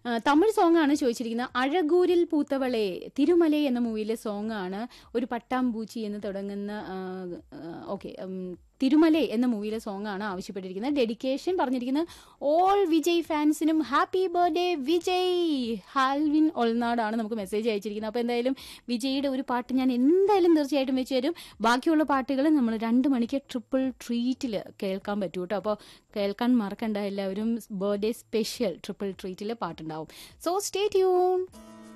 ആ, തമിഴ് സോങ് ആണ് ചോദിച്ചിരിക്കുന്നത് അഴകൂരിൽ പൂത്തവളെ തിരുമലൈ എന്ന മൂവിയിലെ സോങ് ആണ് ഒരു പട്ടാമ്പൂച്ചി എന്ന് തുടങ്ങുന്ന ഓക്കെ തിരുമലൈ എന്ന മൂവിയിലെ സോങ് ആണ് ആവശ്യപ്പെട്ടിരിക്കുന്നത് ഡെഡിക്കേഷൻ പറഞ്ഞിരിക്കുന്നത് ഓൾ വിജയ് ഫാൻസിനും ഹാപ്പി ബർത്ത്ഡേ വിജയ് ഹാൽവിൻ ഒൾനാടാണ് നമുക്ക് മെസ്സേജ് അയച്ചിരിക്കുന്നത് അപ്പോൾ എന്തായാലും വിജയുടെ ഒരു പാട്ട് ഞാൻ എന്തായാലും തീർച്ചയായിട്ടും വെച്ച് തരും ബാക്കിയുള്ള പാട്ടുകൾ നമ്മൾ രണ്ട് മണിക്ക് ട്രിപ്പിൾ ട്രീറ്റിൽ കേൾക്കാൻ പറ്റൂ കേട്ടോ അപ്പോൾ കേൾക്കാൻ മറക്കണ്ട എല്ലാവരും ബർത്ത്ഡേ സ്പെഷ്യൽ ട്രിപ്പിൾ ട്രീറ്റിൽ പാട്ടുണ്ടാവും സോ സ്റ്റേ ട്യൂൺ